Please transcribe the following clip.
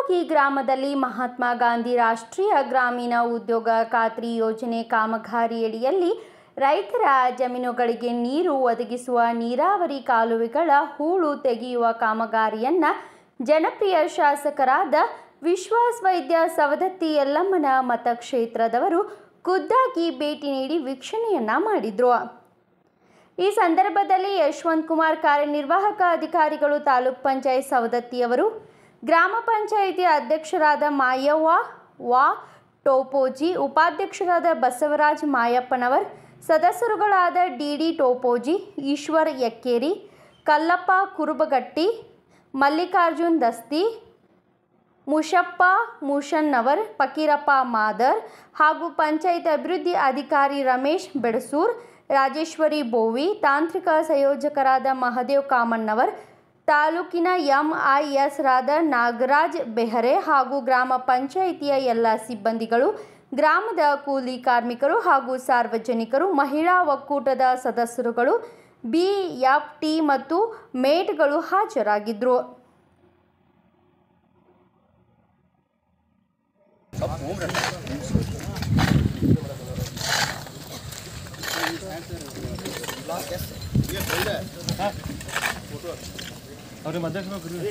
ಕುದ್ದಾಗಿ ಗ್ರಾಮದಲ್ಲಿ ಮಹಾತ್ಮ ಗಾಂಧಿ ರಾಷ್ಟ್ರೀಯ ಗ್ರಾಮೀಣ ಉದ್ಯೋಗ ಖಾತ್ರಿ ಯೋಜನೆ ಕಾಮಗಾರಿಯಡಿಯಲ್ಲಿ ರೈತರ ಜಮೀನುಗಳಿಗೆ ನೀರು ಒದಗಿಸುವ ನೀರಾವರಿ ಕಾಲುವೆಗಳ ಹೂಳು ತೆಗೆಯುವ ಕಾಮಗಾರಿಯನ್ನು ಜನಪ್ರಿಯ ಶಾಸಕರಾದ ವಿಶ್ವಾಸ್ ವೈದ್ಯ ಸವದತ್ತಿ ಯಲ್ಲಮ್ಮನ ಮತಕ್ಷೇತ್ರದವರು ಖುದ್ದಾಗಿ ಭೇಟಿ ನೀಡಿ ವೀಕ್ಷಣೆಯನ್ನ ಮಾಡಿದ್ರು ಈ ಸಂದರ್ಭದಲ್ಲಿ ಯಶವಂತ್ ಕುಮಾರ್ ಕಾರ್ಯನಿರ್ವಾಹಕ ಅಧಿಕಾರಿಗಳು ತಾಲೂಕ್ ಪಂಚಾಯತ್ ಸವದತ್ತಿಯವರು ಗ್ರಾಮ ಪಂಚಾಯಿತಿ ಅಧ್ಯಕ್ಷರಾದ ಮಾಯವ್ವ ವಾ ಟೋಪೋಜಿ ಉಪಾಧ್ಯಕ್ಷರಾದ ಬಸವರಾಜ್ ಮಾಯಪ್ಪನವರ್ ಸದಸ್ಯರುಗಳಾದ ಡಿ ಡಿ ಟೋಪೋಜಿ ಈಶ್ವರ್ ಯಕ್ಕೇರಿ ಕಲ್ಲಪ್ಪ ಕುರುಬಗಟ್ಟಿ ಮಲ್ಲಿಕಾರ್ಜುನ್ ದಸ್ತಿ ಮುಷಪ್ಪ ಮುಷನ್ನವರ್ ಫಕೀರಪ್ಪ ಮಾದರ್ ಹಾಗೂ ಪಂಚಾಯತ್ ಅಭಿವೃದ್ಧಿ ಅಧಿಕಾರಿ ರಮೇಶ್ ಬೆಡಸೂರ್ ರಾಜೇಶ್ವರಿ ಬೋವಿ ತಾಂತ್ರಿಕ ಸಂಯೋಜಕರಾದ ಮಹದೇವ್ ಕಾಮಣ್ಣವರ್ ತಾಲೂಕಿನ ಎಂಐಎಸ್ ರಾದ ನಾಗರಾಜ್ ಬೆಹರೆ ಹಾಗೂ ಗ್ರಾಮ ಪಂಚಾಯಿತಿಯ ಎಲ್ಲ ಸಿಬ್ಬಂದಿಗಳು ಗ್ರಾಮದ ಕೂಲಿ ಕಾರ್ಮಿಕರು ಹಾಗೂ ಸಾರ್ವಜನಿಕರು ಮಹಿಳಾ ಒಕ್ಕೂಟದ ಸದಸ್ಯರುಗಳು ಬಿಎಫ್ಟಿ ಮತ್ತು ಮೇಟ್ಗಳು ಹಾಜರಾಗಿದ್ದರು ಅವ್ರಿಗೆ ಮಧ್ಯಾಹ್ನ ಕರೀರಿ.